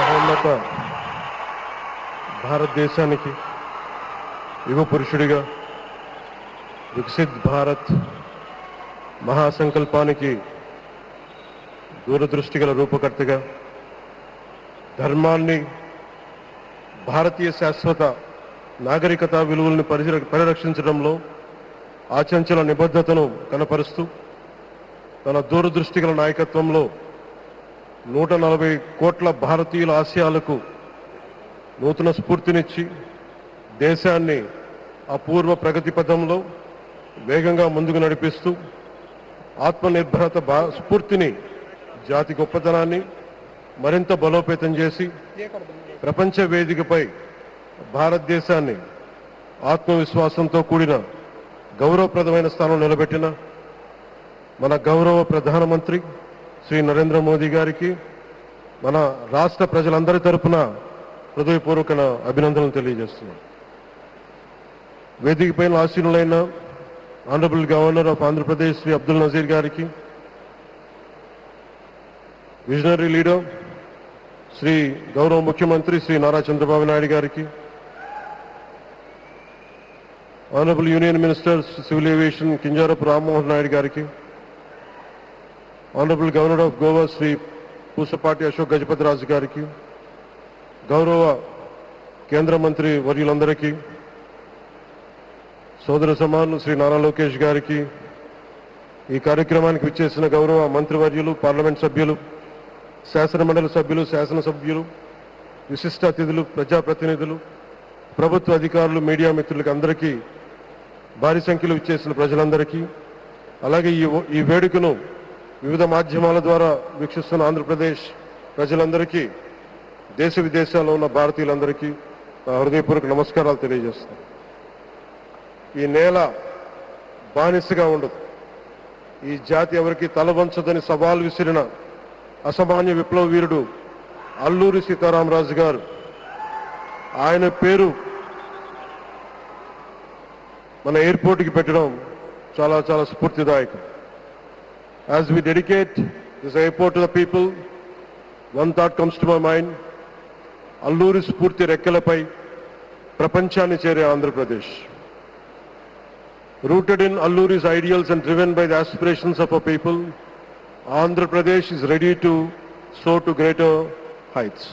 మహోన్నత భారతదేశానికి యువ పురుషుడిగా వికసిత్ భారత్ మహాసంకల్పానికి దూరదృష్టి గల రూపకర్తగా ధర్మాన్ని భారతీయ శాశ్వత నాగరికత విలువలను పరిర- పరిరక్షించడంలో ఆచంచల నిబద్ధతను కనపరుస్తూ తన దూరదృష్టి గల నాయకత్వంలో నూట నలభై కోట్ల భారతీయుల ఆశయాలకు నూతన స్ఫూర్తినిచ్చి దేశాన్ని అపూర్వ ప్రగతి పథంలో వేగంగా ముందుకు నడిపిస్తూ ఆత్మనిర్భరత బా స్ఫూర్తిని జాతి గొప్పతనాన్ని మరింత బలోపేతం చేసి ప్రపంచ వేదికపై భారతదేశాన్ని ఆత్మవిశ్వాసంతో కూడిన గౌరవప్రదమైన స్థానం నిలబెట్టిన మన గౌరవ ప్రధానమంత్రి శ్రీ నరేంద్ర మోదీ గారికి మన రాష్ట్ర ప్రజలందరి తరపున హృదయపూర్వక అభినందనలు తెలియజేస్తున్నాం వేదిక పైన ఆసీనులైన honourable governor of Andhra Pradesh Shri Abdul Nazir గారికి విజనరీ లీడర్ శ్రీ గౌరవ ముఖ్యమంత్రి శ్రీ నారా చంద్రబాబు నాయుడు గారికి honourable union minister civil aviation Kinjarapu Rammohan Naidu గారికి honourable governor of Goa Shri Pusapati Ashok Gajapathi Raju గారికి గౌరవ కేంద్ర మంత్రి వర్యులందరికీ సోదర సమాను శ్రీ నారా లోకేష్ గారికి ఈ కార్యక్రమానికి విచ్చేసిన గౌరవ మంత్రివర్యులు పార్లమెంట్ సభ్యులు శాసనమండలి సభ్యులు శాసనసభ్యులు విశిష్ట అతిథులు ప్రజాప్రతినిధులు ప్రభుత్వ అధికారులు మీడియా మిత్రులకి అందరికీ భారీ సంఖ్యలో ఇచ్చేసిన ప్రజలందరికీ అలాగే ఈ ఈ వేడుకను వివిధ మాధ్యమాల ద్వారా వీక్షిస్తున్న ఆంధ్రప్రదేశ్ ప్రజలందరికీ దేశ విదేశాల్లో ఉన్న భారతీయులందరికీ నా హృదయపూర్వక నమస్కారాలు తెలియజేస్తున్నాను ఈ నేల బానిసగా ఉండదు ఈ జాతి ఎవరికి తల వంచదని సవాల్ విసిరిన అసామాన్య విప్లవ వీరుడు అల్లూరి సీతారామరాజు గారు ఆయన పేరు మన ఎయిర్పోర్ట్కి పెట్టడం చాలా చాలా స్ఫూర్తిదాయకం as we dedicate this airport to the people one thought comes to my mind Alluri స్ఫూర్తి రెక్కలపై ప్రపంచాన్ని చేరే Andhra Pradesh Rooted in Alluri's ideals and driven by the aspirations of our people, Andhra Pradesh is ready to soar to greater heights.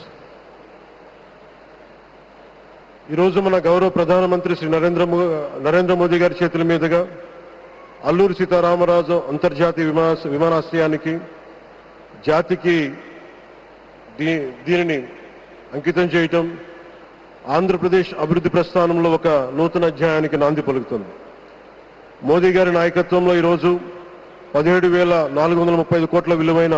ఈరోజు మన గౌరవ ప్రధానమంత్రి శ్రీ నరేంద్ర మో నరేంద్ర మోదీ గారి చేతుల మీదుగా అల్లూరి సీతారామరాజు అంతర్జాతీయ విమాన విమానాశ్రయానికి జాతికి దీ దీనిని అంకితం చేయటం ఆంధ్రప్రదేశ్ అభివృద్ధి ప్రస్థానంలో ఒక నూతన అధ్యాయానికి నాంది పలుకుతుంది మోదీ గారి నాయకత్వంలో ఈరోజు పదిహేడు వేల నాలుగు వందల ముప్పై ఐదు కోట్ల విలువైన